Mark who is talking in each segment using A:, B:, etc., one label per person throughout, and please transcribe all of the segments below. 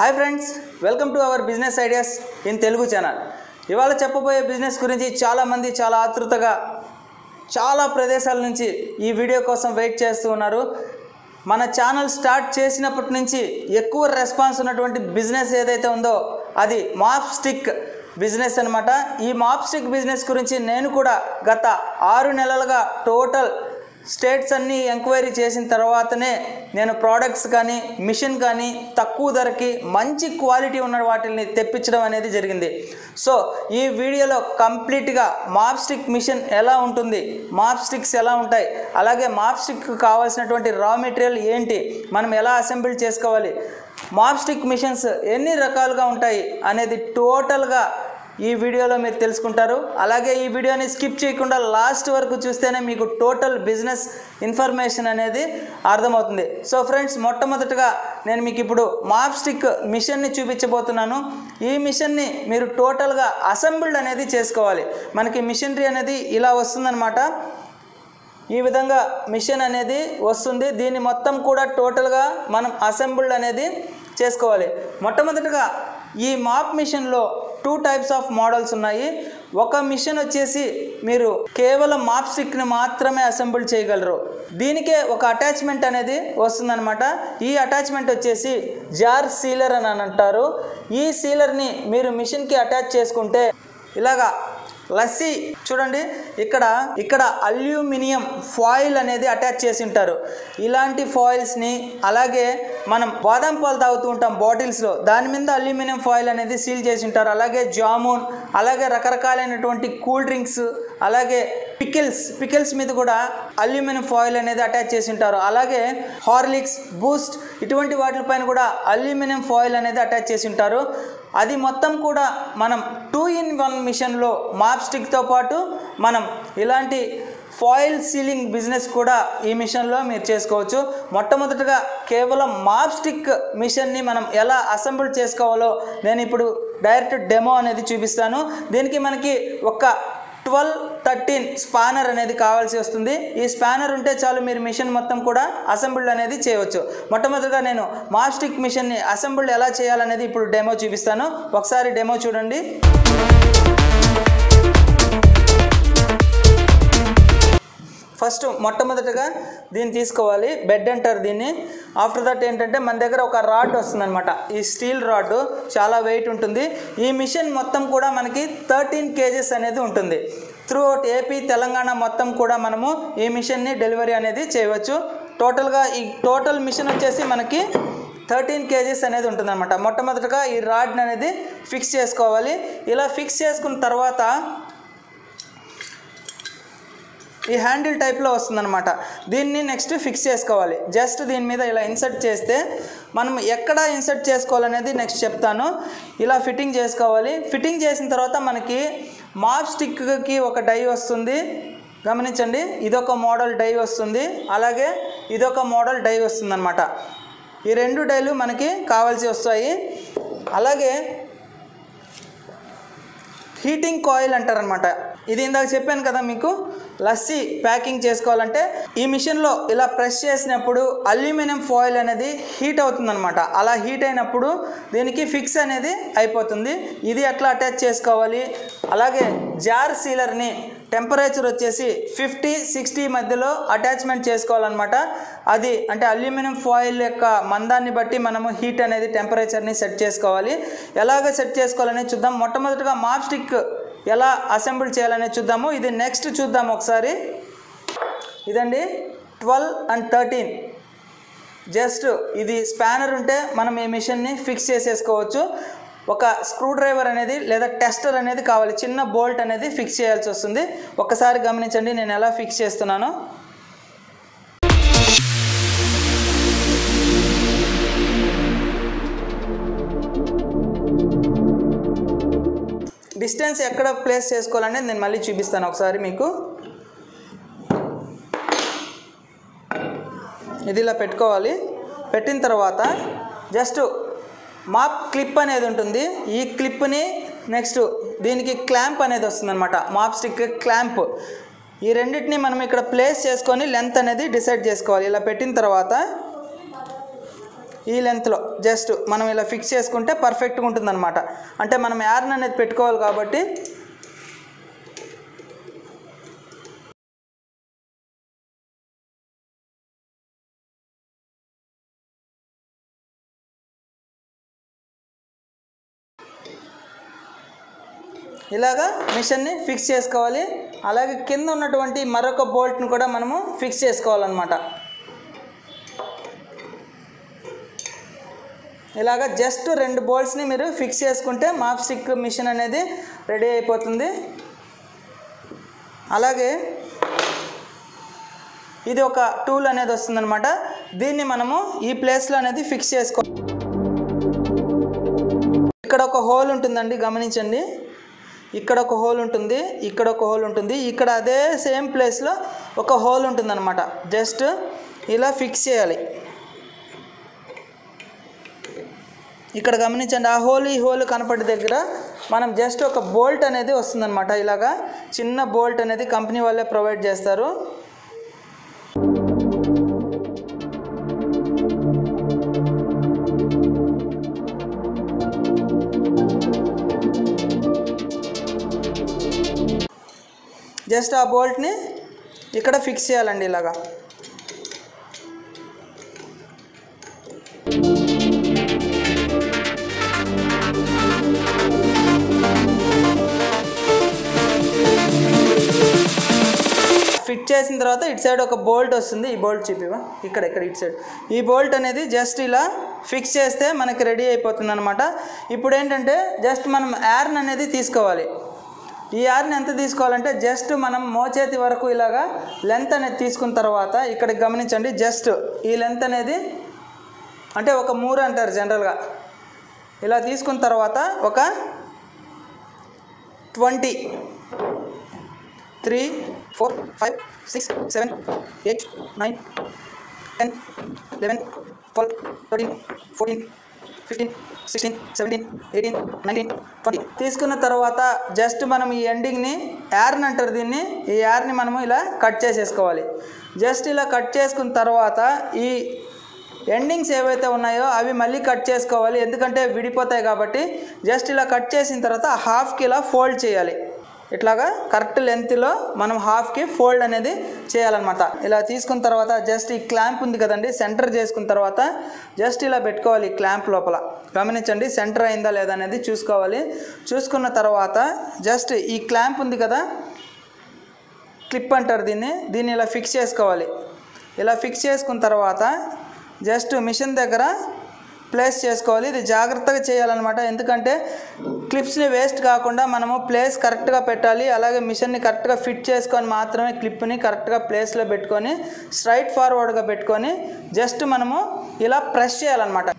A: hi friends welcome to our business ideas in Telugu channel ఇవాళ చెప్పబోయే business గురించి చాలామంది చాలా ఆతృతగా చాలా ప్రదేశాల నుంచి ఈ వీడియో కోసం వెయిట్ చేస్తూ ఉన్నారు మన ఛానల్ స్టార్ట్ చేసినప్పటి నుంచి ఎక్కువ రెస్పాన్స్ ఉన్నటువంటి బిజినెస్ ఏదైతే ఉందో అది మాప్ స్టిక్ బిజినెస్ అనమాట ఈ మాప్ స్టిక్ బిజినెస్ గురించి నేను కూడా గత ఆరు నెలలుగా టోటల్ స్టేట్స్ అన్నీ ఎంక్వైరీ చేసిన తర్వాతనే నేను ప్రోడక్ట్స్ కానీ మిషన్ కానీ తక్కువ ధరకి మంచి క్వాలిటీ ఉన్న వాటిని తెప్పించడం అనేది జరిగింది సో ఈ వీడియోలో కంప్లీట్గా మాప్ స్టిక్ మిషన్ ఎలా ఉంటుంది మాప్ స్టిక్స్ ఎలా ఉంటాయి అలాగే మాప్ స్టిక్ కావాల్సినటువంటి రా మెటీరియల్ ఏంటి మనం ఎలా అసెంబుల్ చేసుకోవాలి మాప్ స్టిక్ మిషన్స్ ఎన్ని రకాలుగా ఉంటాయి అనేది టోటల్గా ఈ వీడియోలో మీరు తెలుసుకుంటారు అలాగే ఈ వీడియోని స్కిప్ చేయకుండా లాస్ట్ వరకు చూస్తేనే మీకు టోటల్ బిజినెస్ ఇన్ఫర్మేషన్ అనేది అర్థమవుతుంది సో ఫ్రెండ్స్ మొట్టమొదటగా నేను మీకు ఇప్పుడు మాప్ స్టిక్ మిషన్ని చూపించబోతున్నాను ఈ మిషన్ని మీరు టోటల్గా అసెంబుల్డ్ అనేది చేసుకోవాలి మనకి మిషనరీ అనేది ఇలా వస్తుందన్నమాట ఈ విధంగా మిషన్ అనేది వస్తుంది దీన్ని మొత్తం కూడా టోటల్గా మనం అసెంబుల్డ్ అనేది చేసుకోవాలి మొట్టమొదటిగా ఈ మాప్ మిషన్లో టూ టైప్స్ ఆఫ్ మోడల్స్ ఉన్నాయి ఒక మిషన్ వచ్చేసి మీరు కేవలం మాప్ స్టిక్ని మాత్రమే అసెంబుల్ చేయగలరు దీనికే ఒక అటాచ్మెంట్ అనేది వస్తుందన్నమాట ఈ అటాచ్మెంట్ వచ్చేసి జార్ సీలర్ అని అని అంటారు ఈ సీలర్ని మీరు మిషన్కి అటాచ్ చేసుకుంటే ఇలాగా లస్సీ చూడండి ఇక్కడ ఇక్కడ అల్యూమినియం ఫాయిల్ అనేది అటాచ్ చేసి ఉంటారు ఇలాంటి ఫాయిల్స్ని అలాగే మనం బాదం పాలు తాగుతూ ఉంటాం బాటిల్స్లో దాని మీద అల్యూమినియం ఫాయిల్ అనేది సీల్ చేసి ఉంటారు అలాగే జామున్ అలాగే రకరకాలైనటువంటి కూల్ డ్రింక్స్ అలాగే పికిల్స్ పికిల్స్ మీద కూడా అల్యూమినియం ఫాయిల్ అనేది అటాచ్ చేసి ఉంటారు అలాగే హార్లిక్స్ బూస్ట్ ఇటువంటి వాటిపైన కూడా అల్యూమినియం ఫాయిల్ అనేది అటాచ్ చేసి ఉంటారు అది మొత్తం కూడా మనం టూ ఇన్ వన్ మిషన్లో మాప్ స్టిక్తో పాటు మనం ఇలాంటి ఫాయిల్ సీలింగ్ బిజినెస్ కూడా ఈ మిషన్లో మీరు చేసుకోవచ్చు మొట్టమొదటగా కేవలం మాప్ స్టిక్ మిషన్ని మనం ఎలా అసెంబుల్ చేసుకోవాలో నేను ఇప్పుడు డైరెక్ట్ డెమో అనేది చూపిస్తాను దీనికి మనకి ఒక ట్వెల్వ్ థర్టీన్ స్పానర్ అనేది కావాల్సి వస్తుంది ఈ స్పానర్ ఉంటే చాలు మీరు మిషన్ మొత్తం కూడా అసెంబుల్డ్ అనేది చేయవచ్చు మొట్టమొదటిగా నేను మాస్టిక్ మిషన్ని అసెంబుల్డ్ ఎలా చేయాలనేది ఇప్పుడు డెమో చూపిస్తాను ఒకసారి డెమో చూడండి ఫస్ట్ మొట్టమొదటిగా దీన్ని తీసుకోవాలి బెడ్ అంటారు దీన్ని ఆఫ్టర్ దట్ ఏంటంటే మన దగ్గర ఒక రాడ్ వస్తుందన్నమాట ఈ స్టీల్ రాడ్ చాలా వెయిట్ ఉంటుంది ఈ మిషన్ మొత్తం కూడా మనకి థర్టీన్ కేజెస్ అనేది ఉంటుంది త్రూ అవుట్ ఏపీ తెలంగాణ మొత్తం కూడా మనము ఈ మిషన్ని డెలివరీ అనేది చేయవచ్చు టోటల్గా ఈ టోటల్ మిషన్ వచ్చేసి మనకి థర్టీన్ కేజీస్ అనేది ఉంటుందన్నమాట మొట్టమొదటిగా ఈ రాడ్ అనేది ఫిక్స్ చేసుకోవాలి ఇలా ఫిక్స్ చేసుకున్న తర్వాత ఈ హ్యాండిల్ టైప్లో వస్తుందన్నమాట దీన్ని నెక్స్ట్ ఫిక్స్ చేసుకోవాలి జస్ట్ దీని మీద ఇలా ఇన్సర్ట్ చేస్తే మనం ఎక్కడ ఇన్సర్ట్ చేసుకోవాలనేది నెక్స్ట్ చెప్తాను ఇలా ఫిట్టింగ్ చేసుకోవాలి ఫిట్టింగ్ చేసిన తర్వాత మనకి మాప్ స్టిక్కి ఒక డై వస్తుంది గమనించండి ఇదొక మోడల్ డై వస్తుంది అలాగే ఇదొక మోడల్ డై వస్తుందన్నమాట ఈ రెండు డైలు మనకి కావాల్సి వస్తాయి అలాగే హీటింగ్ కాయిల్ అంటారనమాట ఇది ఇందాక చెప్పాను కదా మీకు లస్సీ ప్యాకింగ్ చేసుకోవాలంటే ఈ మిషన్లో ఇలా ప్రెస్ చేసినప్పుడు అల్యూమినియం ఫాయిల్ అనేది హీట్ అవుతుందన్నమాట అలా హీట్ అయినప్పుడు దీనికి ఫిక్స్ అనేది అయిపోతుంది ఇది ఎట్లా అటాచ్ చేసుకోవాలి అలాగే జార్ సీలర్ని టెంపరేచర్ వచ్చేసి ఫిఫ్టీ సిక్స్టీ మధ్యలో అటాచ్మెంట్ చేసుకోవాలన్నమాట అది అంటే అల్యూమినియం ఫాయిల్ యొక్క మందాన్ని బట్టి మనము హీట్ అనేది టెంపరేచర్ని సెట్ చేసుకోవాలి ఎలాగ సెట్ చేసుకోవాలని చూద్దాం మొట్టమొదటిగా మాప్ స్టిక్ ఎలా అసెంబుల్ చేయాలనేది చూద్దాము ఇది నెక్స్ట్ చూద్దాం ఒకసారి ఇదండి ట్వెల్వ్ అండ్ థర్టీన్ జస్ట్ ఇది స్పానర్ ఉంటే మనం ఈ మిషన్ని ఫిక్స్ చేసేసుకోవచ్చు ఒక స్క్రూ డ్రైవర్ అనేది లేదా టెస్టర్ అనేది కావాలి చిన్న బోల్ట్ అనేది ఫిక్స్ చేయాల్సి వస్తుంది ఒకసారి గమనించండి నేను ఎలా ఫిక్స్ చేస్తున్నాను డిస్టెన్స్ ఎక్కడ ప్లేస్ చేసుకోవాలనేది నేను మళ్ళీ చూపిస్తాను ఒకసారి మీకు ఇది ఇలా పెట్టుకోవాలి పెట్టిన తర్వాత జస్ట్ మాప్ క్లిప్ అనేది ఉంటుంది ఈ క్లిప్ని నెక్స్ట్ దీనికి క్లాంప్ అనేది వస్తుందన్నమాట మాప్ స్టిక్ క్లాంప్ ఈ రెండింటిని మనం ఇక్కడ ప్లేస్ చేసుకొని లెంత్ అనేది డిసైడ్ చేసుకోవాలి ఇలా పెట్టిన తర్వాత ఈ లెంత్లో జస్ట్ మనం ఇలా ఫిక్స్ చేసుకుంటే పర్ఫెక్ట్గా ఉంటుందన్నమాట అంటే మనం యార్న్ అనేది పెట్టుకోవాలి కాబట్టి ఇలాగా మిషన్ని ఫిక్స్ చేసుకోవాలి అలాగే కింద ఉన్నటువంటి మరొక బోల్ట్ని కూడా మనము ఫిక్స్ చేసుకోవాలన్నమాట ఇలాగ జస్ట్ రెండు బోల్ట్స్ని మీరు ఫిక్స్ చేసుకుంటే మాప్ స్టిక్ మిషన్ అనేది రెడీ అయిపోతుంది అలాగే ఇది ఒక టూల్ అనేది వస్తుందన్నమాట దీన్ని మనము ఈ ప్లేస్లో అనేది ఫిక్స్ చేసుకో ఇక్కడ ఒక హోల్ ఉంటుందండి గమనించండి ఇక్కడ ఒక హోల్ ఉంటుంది ఇక్కడ ఒక హోల్ ఉంటుంది ఇక్కడ అదే సేమ్ ప్లేస్లో ఒక హోల్ ఉంటుందన్నమాట జస్ట్ ఇలా ఫిక్స్ చేయాలి ఇక్కడ గమనించండి ఆ హోల్ ఈ హోల్ కనపడే దగ్గర మనం జస్ట్ ఒక బోల్ట్ అనేది వస్తుందన్నమాట ఇలాగా చిన్న బోల్ట్ అనేది కంపెనీ వాళ్ళే ప్రొవైడ్ చేస్తారు జస్ట్ ఆ బోల్ట్ని ఇక్కడ ఫిక్స్ చేయాలండి ఇలాగా ఫిట్ చేసిన తర్వాత ఇటు సైడ్ ఒక బోల్ట్ వస్తుంది ఈ బోల్ట్ చూపివా ఇక్కడ ఇక్కడ ఇటు సైడ్ ఈ బోల్ట్ అనేది జస్ట్ ఇలా ఫిక్స్ చేస్తే మనకి రెడీ అయిపోతుంది అనమాట ఇప్పుడు ఏంటంటే జస్ట్ మనం యార్న్ అనేది తీసుకోవాలి ఈ యార్ని ఎంత తీసుకోవాలంటే జస్ట్ మనం మోచేతి వరకు ఇలాగా లెంత్ అనేది తీసుకున్న తర్వాత ఇక్కడ గమనించండి జస్ట్ ఈ లెంత్ అనేది అంటే ఒక మూర అంటారు జనరల్గా ఇలా తీసుకున్న తర్వాత ఒక twenty three four five six seven eight nine ten eleven twelve thirteen fourteen fifteen sixteen seventeen eighteen nineteen twenty తీసుకున్న తర్వాత జస్ట్ మనం ఈ ఎండింగ్ని యార్న్ అంటారు దీన్ని ఈ యార్ని మనము ఇలా కట్ చేసేసుకోవాలి జస్ట్ ఇలా కట్ చేసుకున్న తర్వాత ఈ ఎండింగ్స్ ఏవైతే ఉన్నాయో అవి మళ్ళీ కట్ చేసుకోవాలి ఎందుకంటే విడిపోతాయి కాబట్టి జస్ట్ ఇలా కట్ చేసిన తర్వాత హాఫ్కి ఇలా ఫోల్డ్ చేయాలి ఇట్లాగా కరెక్ట్ లెంత్లో మనం హాఫ్కి ఫోల్డ్ అనేది చేయాలన్నమాట ఇలా తీసుకున్న తర్వాత జస్ట్ ఈ క్లాంప్ ఉంది కదండి సెంటర్ చేసుకున్న తర్వాత జస్ట్ ఇలా పెట్టుకోవాలి ఈ క్లాంప్ లోపల గమనించండి సెంటర్ అయిందా లేదా అనేది చూసుకోవాలి చూసుకున్న తర్వాత జస్ట్ ఈ క్లాంప్ ఉంది కదా క్లిప్ అంటారు దీన్ని దీన్ని ఇలా ఫిక్స్ చేసుకోవాలి ఇలా ఫిక్స్ చేసుకున్న తర్వాత జస్ట్ మిషన్ దగ్గర ప్లేస్ చేసుకోవాలి ఇది జాగ్రత్తగా చేయాలన్నమాట ఎందుకంటే క్లిప్స్ని వేస్ట్ కాకుండా మనము ప్లేస్ కరెక్ట్గా పెట్టాలి అలాగే మిషన్ని కరెక్ట్గా ఫిట్ చేసుకొని మాత్రమే క్లిప్ని కరెక్ట్గా ప్లేస్లో పెట్టుకొని స్ట్రైట్ ఫార్వర్డ్గా పెట్టుకొని జస్ట్ మనము ఇలా ప్రెస్ చేయాలన్నమాట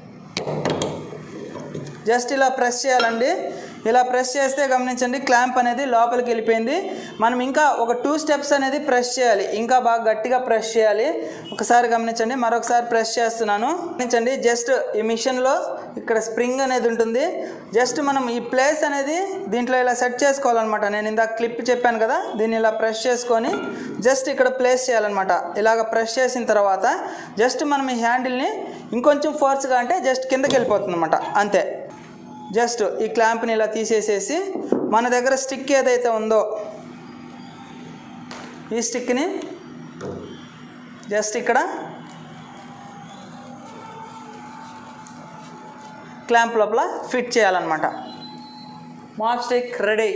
A: జస్ట్ ఇలా ప్రెస్ చేయాలండి ఇలా ప్రెస్ చేస్తే గమనించండి క్లాంప్ అనేది లోపలికి వెళ్ళిపోయింది మనం ఇంకా ఒక టూ స్టెప్స్ అనేది ప్రెస్ చేయాలి ఇంకా బాగా గట్టిగా ప్రెస్ చేయాలి ఒకసారి గమనించండి మరొకసారి ప్రెస్ చేస్తున్నాను గమనించండి జస్ట్ ఈ మిషన్లో ఇక్కడ స్ప్రింగ్ అనేది ఉంటుంది జస్ట్ మనం ఈ ప్లేస్ అనేది దీంట్లో ఇలా సెట్ చేసుకోవాలన్నమాట నేను ఇందాక క్లిప్ చెప్పాను కదా దీన్ని ఇలా ప్రెస్ చేసుకొని జస్ట్ ఇక్కడ ప్లేస్ చేయాలన్నమాట ఇలాగ ప్రెస్ చేసిన తర్వాత జస్ట్ మనం ఈ హ్యాండిల్ని ఇంకొంచెం ఫోర్స్గా అంటే జస్ట్ కిందకి వెళ్ళిపోతుంది అనమాట అంతే జస్ట్ ఈ క్లాంప్ని ఇలా తీసేసేసి మన దగ్గర స్టిక్ ఏదైతే ఉందో ఈ స్టిక్ని జస్ట్ ఇక్కడ క్లాంప్ లోపల ఫిట్ చేయాలన్నమాట మాప్ స్టిక్ రెడీ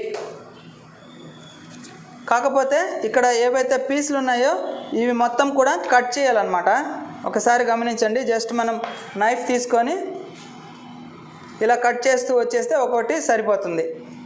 A: కాకపోతే ఇక్కడ ఏవైతే పీసులు ఉన్నాయో ఇవి మొత్తం కూడా కట్ చేయాలన్నమాట ఒకసారి గమనించండి జస్ట్ మనం నైఫ్ తీసుకొని ఇలా కట్ చేస్తూ వచ్చేస్తే ఒక్కొక్కటి సరిపోతుంది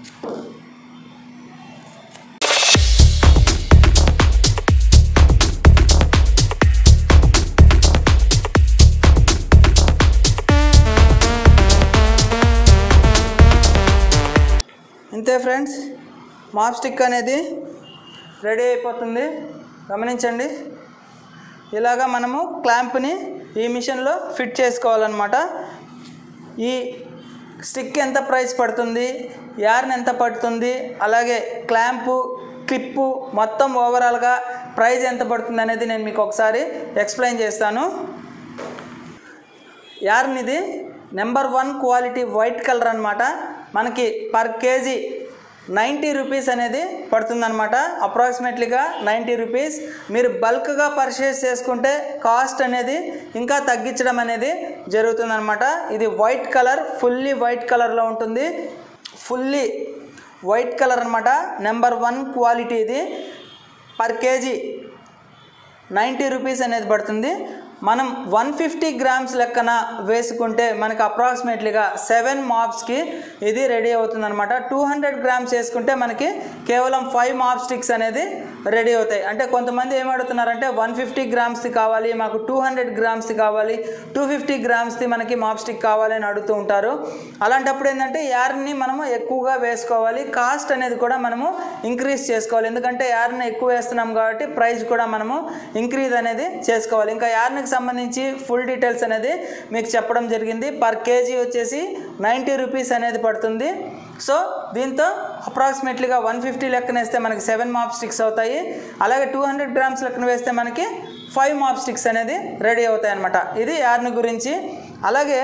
A: ఇంతే ఫ్రెండ్స్ మాప్ స్టిక్ అనేది రెడీ అయిపోతుంది గమనించండి ఇలాగా మనము క్లాంప్ని ఈ మిషన్లో ఫిట్ చేసుకోవాలన్నమాట ఈ స్టిక్ ఎంత ప్రైస్ పడుతుంది యార్న్ ఎంత పడుతుంది అలాగే క్లాంపు క్లిప్పు మొత్తం ఓవరాల్గా ప్రైస్ ఎంత పడుతుంది అనేది నేను మీకు ఒకసారి ఎక్స్ప్లెయిన్ చేస్తాను యార్న్ ఇది number one quality white colour అనమాట మనకి పర్ కేజీ నైంటీ రూపీస్ అనేది పడుతుందన్నమాట అప్రాక్సిమేట్లీగా నైంటీ రూపీస్ మీరు బల్క్గా పర్చేస్ చేసుకుంటే కాస్ట్ అనేది ఇంకా తగ్గించడం అనేది జరుగుతుందన్నమాట ఇది వైట్ కలర్ ఫుల్లీ వైట్ కలర్లో ఉంటుంది ఫుల్లీ వైట్ కలర్ అనమాట నెంబర్ వన్ క్వాలిటీ ఇది పర్ కేజీ నైంటీ రూపీస్ అనేది పడుతుంది మనం వన్ ఫిఫ్టీ గ్రామ్స్ లెక్కన వేసుకుంటే మనకి అప్రాక్సిమేట్లీగా సెవెన్ మాప్స్కి ఇది రెడీ అవుతుంది అనమాట టూ హండ్రెడ్ గ్రామ్స్ వేసుకుంటే మనకి కేవలం ఫైవ్ మాప్ స్టిక్స్ అనేది రెడీ అవుతాయి అంటే కొంతమంది ఏమడుతున్నారంటే వన్ ఫిఫ్టీ గ్రామ్స్ది కావాలి మాకు టూ హండ్రెడ్ గ్రామ్స్ది కావాలి టూ ఫిఫ్టీ గ్రామ్స్ది మనకి మాప్ స్టిక్ కావాలి అని అడుగుతూ ఉంటారు అలాంటప్పుడు ఏంటంటే యార్ని మనము ఎక్కువగా వేసుకోవాలి కాస్ట్ అనేది కూడా మనము ఇంక్రీజ్ చేసుకోవాలి ఎందుకంటే యార్ని ఎక్కువ వేస్తున్నాం కాబట్టి ప్రైస్ కూడా మనము ఇంక్రీజ్ అనేది చేసుకోవాలి ఇంకా యార్నికి సంబంధించి ఫుల్ డీటెయిల్స్ అనేది మీకు చెప్పడం జరిగింది పర్ కేజీ వచ్చేసి నైంటీ రూపీస్ అనేది పడుతుంది సో దీంతో అప్రాక్సిమేట్లీగా వన్ ఫిఫ్టీ లెక్కన వేస్తే మనకి సెవెన్ మాప్ స్టిక్స్ అవుతాయి అలాగే టూ హండ్రెడ్ గ్రామ్స్ లెక్కన వేస్తే మనకి ఫైవ్ మాప్ స్టిక్స్ అనేది రెడీ అవుతాయి అనమాట ఇది యార్ని గురించి అలాగే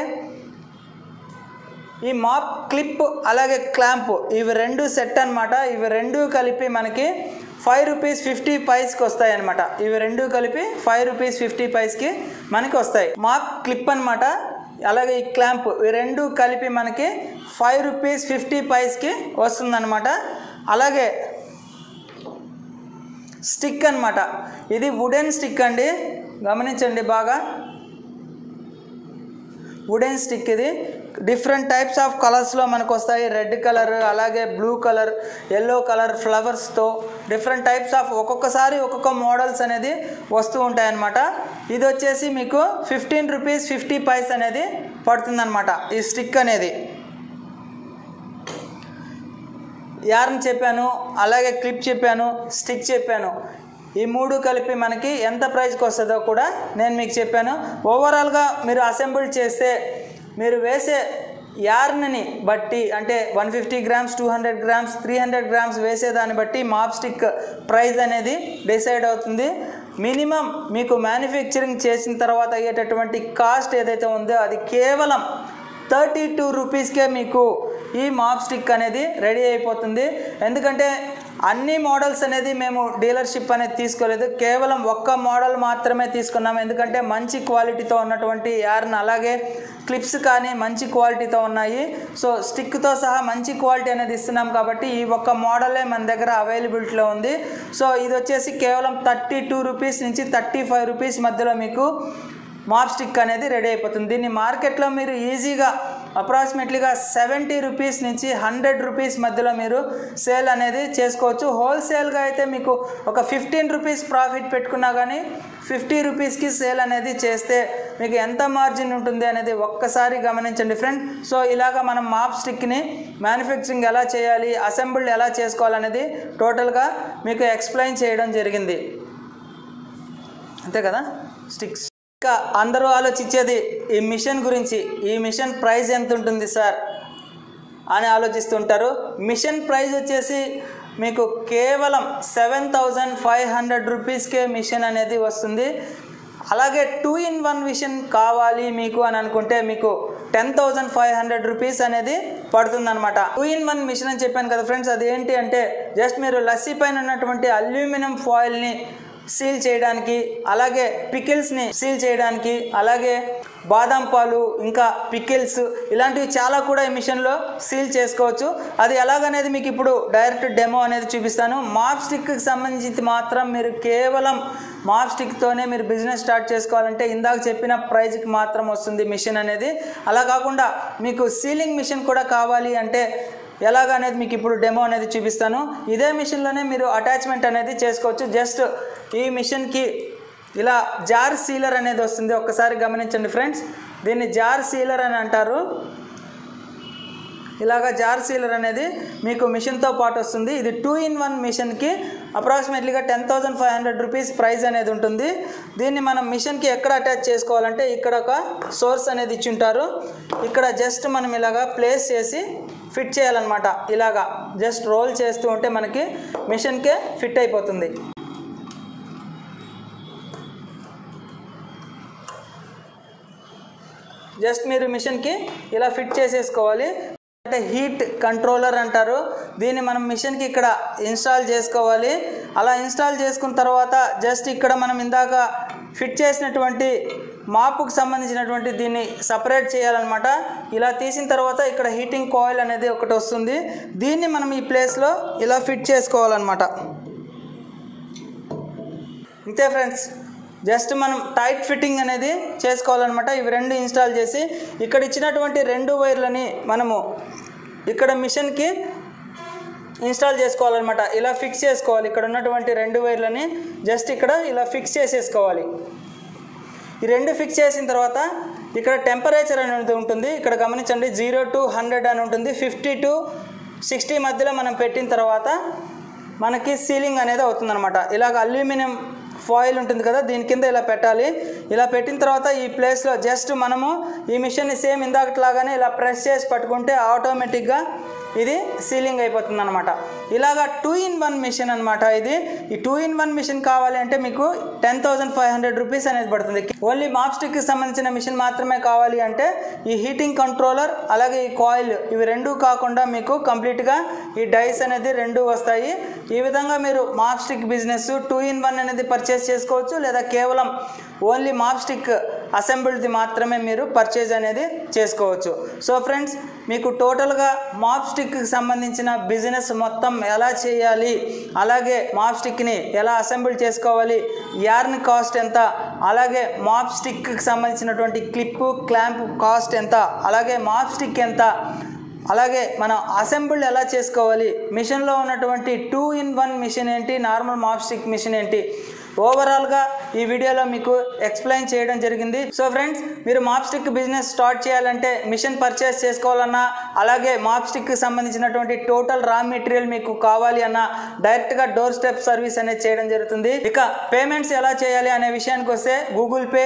A: ఈ మాప్ క్లిప్ అలాగే క్లాంప్ ఇవి రెండు సెట్ అన్నమాట ఇవి రెండు కలిపి మనకి ఫైవ్ రూపీస్ ఫిఫ్టీ పైస్కి వస్తాయి అనమాట ఇవి రెండు కలిపి ఫైవ్ రూపీస్ ఫిఫ్టీ పైస్కి మనకి వస్తాయి మాప్ క్లిప్ అన్నమాట అలాగే ఈ క్లాంప్ ఈ రెండు కలిపి మనకి ఫైవ్ రూపీస్ ఫిఫ్టీ పైస్కి వస్తుందన్నమాట అలాగే స్టిక్ అన్నమాట ఇది వుడెన్ స్టిక్ అండి గమనించండి బాగా వుడెన్ స్టిక్ ఇది డిఫరెంట్ టైప్స్ ఆఫ్ కలర్స్లో మనకు వస్తాయి రెడ్ కలర్ అలాగే బ్లూ కలర్ ఎల్లో కలర్ ఫ్లవర్స్తో డిఫరెంట్ టైప్స్ ఆఫ్ ఒక్కొక్కసారి ఒక్కొక్క మోడల్స్ అనేది వస్తూ ఉంటాయన్నమాట ఇది వచ్చేసి మీకు ఫిఫ్టీన్ రూపీస్ ఫిఫ్టీ పైస్ అనేది పడుతుందన్నమాట ఈ స్టిక్ అనేది యార్న్ చెప్పాను అలాగే క్లిప్ చెప్పాను స్టిక్ చెప్పాను ఈ మూడు కలిపి మనకి ఎంత ప్రైస్కి వస్తుందో కూడా నేను మీకు చెప్పాను ఓవరాల్గా మీరు అసెంబుల్ చేస్తే మీరు వేసే యార్న్ని బట్టి అంటే one fifty grams two hundred grams three hundred grams వేసేదాన్ని బట్టి మాప్ స్టిక్ ప్రైస్ అనేది డిసైడ్ అవుతుంది మినిమం మీకు మ్యానుఫ్యాక్చరింగ్ చేసిన తర్వాత అయ్యేటటువంటి కాస్ట్ ఏదైతే ఉందో అది కేవలం థర్టీ టూ రూపీస్కే మీకు ఈ మాప్ స్టిక్ అనేది రెడీ అయిపోతుంది ఎందుకంటే అన్ని మోడల్స్ అనేది మేము డీలర్షిప్ అనేది తీసుకోలేదు కేవలం ఒక్క మోడల్ మాత్రమే తీసుకున్నాము ఎందుకంటే మంచి క్వాలిటీతో ఉన్నటువంటి యార్న్ అలాగే క్లిప్స్ కానీ మంచి క్వాలిటీతో ఉన్నాయి సో స్టిక్తో సహా మంచి క్వాలిటీ అనేది ఇస్తున్నాం కాబట్టి ఈ ఒక్క మోడలే మన దగ్గర అవైలబిలిటీలో ఉంది సో ఇది వచ్చేసి కేవలం థర్టీ టూ రూపీస్ నుంచి థర్టీ ఫైవ్ రూపీస్ మధ్యలో మీకు మాప్ స్టిక్ అనేది రెడీ అయిపోతుంది దీన్ని మార్కెట్లో మీరు ఈజీగా అప్రాక్సిమేట్లీగా సెవెంటీ రూపీస్ నుంచి హండ్రెడ్ రూపీస్ మధ్యలో మీరు సేల్ అనేది చేసుకోవచ్చు హోల్సేల్గా అయితే మీకు ఒక ఫిఫ్టీన్ రూపీస్ ప్రాఫిట్ పెట్టుకున్నా కానీ ఫిఫ్టీ రూపీస్కి సేల్ అనేది చేస్తే మీకు ఎంత మార్జిన్ ఉంటుంది అనేది ఒక్కసారి గమనించండి ఫ్రెండ్ సో ఇలాగ మనం మాప్ స్టిక్ని మ్యానుఫ్యాక్చరింగ్ ఎలా చేయాలి అసెంబుల్డ్ ఎలా చేసుకోవాలనేది టోటల్గా మీకు ఎక్స్ప్లెయిన్ చేయడం జరిగింది అంతే కదా స్టిక్స్ ఇంకా అందరూ ఆలోచించేది ఈ మిషన్ గురించి ఈ మిషన్ ప్రైస్ ఎంత ఉంటుంది సార్ అని ఆలోచిస్తుంటారు మిషన్ ప్రైస్ వచ్చేసి మీకు కేవలం సెవెన్ థౌజండ్ ఫైవ్ హండ్రెడ్ రూపీస్కే మిషన్ అనేది వస్తుంది అలాగే టూ ఇన్ వన్ మిషన్ కావాలి మీకు అని అనుకుంటే మీకు ten thousand five hundred rupees అనేది పడుతుందన్నమాట టూ ఇన్ వన్ మిషన్ అని చెప్పాను కదా ఫ్రెండ్స్ అది ఏంటి అంటే జస్ట్ మీరు లస్సీ పైన ఉన్నటువంటి అల్యూమినియం ఫాయిల్ని సీల్ చేయడానికి అలాగే పికిల్స్ని సీల్ చేయడానికి అలాగే బాదం పాలు ఇంకా పికిల్స్ ఇలాంటివి చాలా కూడా ఈ మిషన్లో సీల్ చేసుకోవచ్చు అది ఎలాగనేది మీకు ఇప్పుడు డైరెక్ట్ డెమో అనేది చూపిస్తాను మాప్ స్టిక్కి సంబంధించి మాత్రం మీరు కేవలం మాప్ స్టిక్తోనే మీరు బిజినెస్ స్టార్ట్ చేసుకోవాలంటే ఇందాక చెప్పిన ప్రైజ్కి మాత్రం వస్తుంది మిషన్ అనేది అలా కాకుండా మీకు సీలింగ్ మిషన్ కూడా కావాలి అంటే ఎలాగ అనేది మీకు ఇప్పుడు డెమో అనేది చూపిస్తాను ఇదే మిషన్లోనే మీరు అటాచ్మెంట్ అనేది చేసుకోవచ్చు జస్ట్ ఈ మిషన్కి ఇలా జార్ సీలర్ అనేది వస్తుంది ఒక్కసారి గమనించండి ఫ్రెండ్స్ దీన్ని జార్ సీలర్ అని అంటారు ఇలాగ జార్ సీలర్ అనేది మీకు మిషన్తో పాటు వస్తుంది ఇది టూ ఇన్ వన్ మిషన్కి అప్రాక్సిమేట్లీగా ten thousand five hundred rupees price అనేది ఉంటుంది దీన్ని మనం మిషన్కి ఎక్కడ అటాచ్ చేసుకోవాలంటే ఇక్కడ ఒక సోర్స్ అనేది ఇచ్చి ఉంటారు ఇక్కడ జస్ట్ మనం ఇలాగా ప్లేస్ చేసి ఫిట్ చేయాలన్నమాట ఇలాగా జస్ట్ రోల్ చేస్తూ ఉంటే మనకి మిషన్కే ఫిట్ అయిపోతుంది జస్ట్ మీరు మిషన్కి ఇలా ఫిట్ చేసేసుకోవాలి అంటే హీట్ కంట్రోలర్ అంటారు దీన్ని మనం మిషన్కి ఇక్కడ ఇన్స్టాల్ చేసుకోవాలి అలా ఇన్స్టాల్ చేసుకున్న తర్వాత జస్ట్ ఇక్కడ మనం ఇందాక ఫిట్ చేసినటువంటి మాపుకు సంబంధించినటువంటి దీన్ని సపరేట్ చేయాలన్నమాట ఇలా తీసిన తర్వాత ఇక్కడ హీటింగ్ కాయిల్ అనేది ఒకటి వస్తుంది దీన్ని మనం ఈ ప్లేస్లో ఇలా ఫిట్ చేసుకోవాలన్నమాట ఇంతే ఫ్రెండ్స్ జస్ట్ మనం టైట్ ఫిట్టింగ్ అనేది చేసుకోవాలన్నమాట ఇవి రెండు ఇన్స్టాల్ చేసి ఇక్కడ ఇచ్చినటువంటి రెండు వైర్లని మనము ఇక్కడ మిషన్కి ఇన్స్టాల్ చేసుకోవాలన్నమాట ఇలా ఫిక్స్ చేసుకోవాలి ఇక్కడ ఉన్నటువంటి రెండు వైర్లని జస్ట్ ఇక్కడ ఇలా ఫిక్స్ చేసేసుకోవాలి ఈ రెండు ఫిక్స్ చేసిన తర్వాత ఇక్కడ టెంపరేచర్ అనేది ఉంటుంది ఇక్కడ గమనించండి జీరో టు హండ్రెడ్ అని ఉంటుంది ఫిఫ్టీ టు సిక్స్టీ మధ్యలో మనం పెట్టిన తర్వాత మనకి సీలింగ్ అనేది అవుతుందన్నమాట ఇలాగ అల్యూమినియం ఫాయిల్ ఉంటుంది కదా దీని కింద ఇలా పెట్టాలి ఇలా పెట్టిన తర్వాత ఈ ప్లేస్లో జస్ట్ మనము ఈ మిషన్ని సేమ్ ఇందాకట్లాగానే ఇలా ప్రెస్ చేసి పట్టుకుంటే ఆటోమేటిక్గా ఇది సీలింగ్ అయిపోతుంది అనమాట ఇలాగా టూ ఇన్ వన్ మిషన్ అనమాట ఇది ఈ టూ ఇన్ వన్ మిషన్ కావాలి అంటే మీకు ten thousand five hundred rupees అనేది పడుతుంది ఓన్లీ మాప్ స్టిక్కి సంబంధించిన మిషన్ మాత్రమే కావాలి అంటే ఈ హీటింగ్ కంట్రోలర్ అలాగే ఈ కాయిల్ ఇవి రెండు కాకుండా మీకు కంప్లీట్గా ఈ డైస్ అనేది రెండు వస్తాయి ఈ విధంగా మీరు mop stick business two in one అనేది పర్చేస్ చేసుకోవచ్చు లేదా కేవలం ఓన్లీ మాప్ స్టిక్ అసెంబుల్ది మాత్రమే మీరు పర్చేజ్ అనేది చేసుకోవచ్చు సో ఫ్రెండ్స్ మీకు టోటల్గా మాప్ స్టిక్కి సంబంధించిన బిజినెస్ మొత్తం ఎలా చేయాలి అలాగే మాప్ స్టిక్ని ఎలా అసెంబుల్ చేసుకోవాలి యార్న్ కాస్ట్ ఎంత అలాగే మాప్ స్టిక్కి సంబంధించినటువంటి క్లిప్ క్లాంప్ కాస్ట్ ఎంత అలాగే మాప్ స్టిక్ ఎంత అలాగే మనం అసెంబుల్ ఎలా చేసుకోవాలి మిషన్లో ఉన్నటువంటి టూ ఇన్ వన్ మిషన్ ఏంటి నార్మల్ మాప్ స్టిక్ మిషన్ ఏంటి ఓవరాల్గా ఈ వీడియోలో మీకు ఎక్స్ప్లెయిన్ చేయడం జరిగింది సో ఫ్రెండ్స్ మీరు మాప్ స్టిక్ బిజినెస్ స్టార్ట్ చేయాలంటే మిషన్ పర్చేస్ చేసుకోవాలన్నా అలాగే మాప్ స్టిక్కి సంబంధించినటువంటి టోటల్ రా మెటీరియల్ మీకు కావాలి అన్నా డైరెక్ట్గా డోర్ స్టెప్ సర్వీస్ అనేది చేయడం జరుగుతుంది ఇక పేమెంట్స్ ఎలా చేయాలి అనే విషయానికి వస్తే Google Pay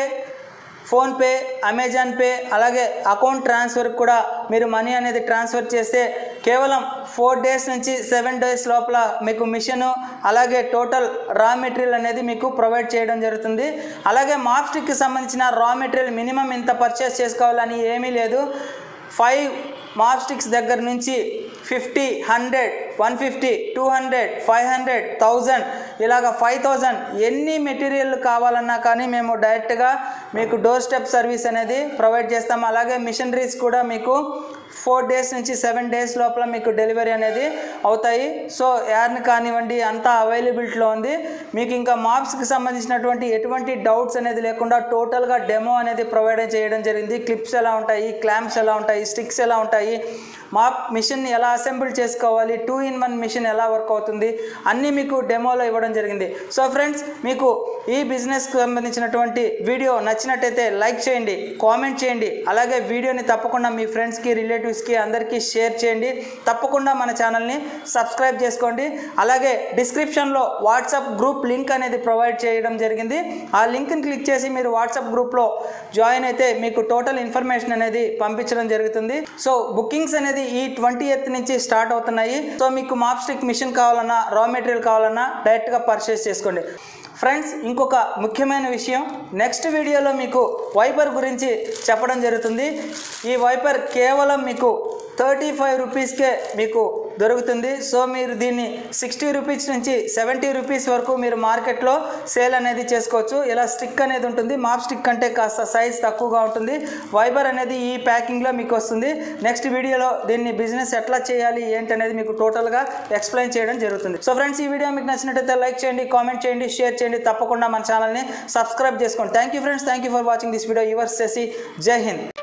A: PhonePe Amazon Pay అలాగే అకౌంట్ ట్రాన్స్ఫర్ కూడా మీరు మనీ అనేది ట్రాన్స్ఫర్ చేస్తే కేవలం ఫోర్ డేస్ నుంచి సెవెన్ డేస్ లోపల మీకు మిషన్ అలాగే టోటల్ రా మెటీరియల్ అనేది మీకు ప్రొవైడ్ చేయడం జరుగుతుంది అలాగే మాప్ స్టిక్కి సంబంధించిన రా మెటీరియల్ మినిమం ఇంత పర్చేస్ చేసుకోవాలని ఏమీ లేదు ఫైవ్ మాప్ స్టిక్స్ దగ్గర నుంచి fifty hundred one fifty two hundred five hundred thousand ఇలాగ ఫైవ్ థౌజండ్ ఎన్ని మెటీరియల్ కావాలన్నా కానీ మేము డైరెక్ట్గా మీకు డోర్ స్టెప్ సర్వీస్ అనేది ప్రొవైడ్ చేస్తాం అలాగే మిషనరీస్ కూడా మీకు ఫోర్ డేస్ నుంచి సెవెన్ డేస్ లోపల మీకు డెలివరీ అనేది అవుతాయి సో యార్న్ కానివ్వండి అంతా అవైలబిలిటీలో ఉంది మీకు ఇంకా మాప్స్కి సంబంధించినటువంటి ఎటువంటి డౌట్స్ అనేది లేకుండా టోటల్గా డెమో అనేది ప్రొవైడ్ చేయడం జరిగింది క్లిప్స్ ఎలా ఉంటాయి క్లాంప్స్ ఎలా ఉంటాయి స్టిక్స్ ఎలా ఉంటాయి మాప్ మిషన్ ఎలా అసెంబుల్ చేసుకోవాలి టూ ఇన్ వన్ మిషన్ ఎలా వర్క్ అవుతుంది అన్నీ మీకు డెమోలో ఇవ్వడం జరిగింది సో ఫ్రెండ్స్ మీకు ఈ బిజినెస్కి సంబంధించినటువంటి వీడియో నచ్చినట్టయితే లైక్ చేయండి కామెంట్ చేయండి అలాగే వీడియోని తప్పకుండా మీ ఫ్రెండ్స్కి రిలేటివ్స్కి అందరికీ షేర్ చేయండి తప్పకుండా మన ఛానల్ని సబ్స్క్రైబ్ చేసుకోండి అలాగే డిస్క్రిప్షన్లో వాట్సాప్ గ్రూప్ లింక్ అనేది ప్రొవైడ్ చేయడం జరిగింది ఆ లింక్ని క్లిక్ చేసి మీరు వాట్సాప్ గ్రూప్లో జాయిన్ అయితే మీకు టోటల్ ఇన్ఫర్మేషన్ అనేది పంపించడం జరుగుతుంది సో బుకింగ్స్ అనేది ఈ ట్వంటీ ఎయిత్ నుంచి స్టార్ట్ అవుతున్నాయి సో మీకు మాప్ స్టిక్ మిషన్ కావాలన్నా రా మెటీరియల్ కావాలన్నా డైరెక్ట్గా పర్చేస్ చేసుకోండి ఫ్రెండ్స్ ఇంకొక ముఖ్యమైన విషయం నెక్స్ట్ వీడియోలో మీకు వైపర్ గురించి చెప్పడం జరుగుతుంది ఈ వైపర్ కేవలం మీకు థర్టీ ఫైవ్ రూపీస్కే మీకు దొరుకుతుంది సో మీరు దీన్ని సిక్స్టీ రూపీస్ నుంచి సెవెంటీ రూపీస్ వరకు మీరు మార్కెట్లో సేల్ అనేది చేసుకోవచ్చు ఇలా స్టిక్ అనేది ఉంటుంది మాప్ స్టిక్ కంటే కాస్త సైజ్ తక్కువగా ఉంటుంది వైబర్ అనేది ఈ ప్యాకింగ్లో మీకు వస్తుంది నెక్స్ట్ వీడియోలో దీన్ని బిజినెస్ ఎట్లా చేయాలి ఏంటి అనేది మీకు టోటల్గా ఎక్స్ప్లెయిన్ చేయడం జరుగుతుంది సో ఫ్రెండ్స్ ఈ వీడియో మీకు నచ్చినట్టయితే లైక్ చేయండి కామెంట్ చేయండి షేర్ చేయండి తప్పకుండా మన ఛానల్ని సబ్స్క్రైబ్ చేసుకోండి thank you friends thank you for watching this video yours చేసి జై హింద్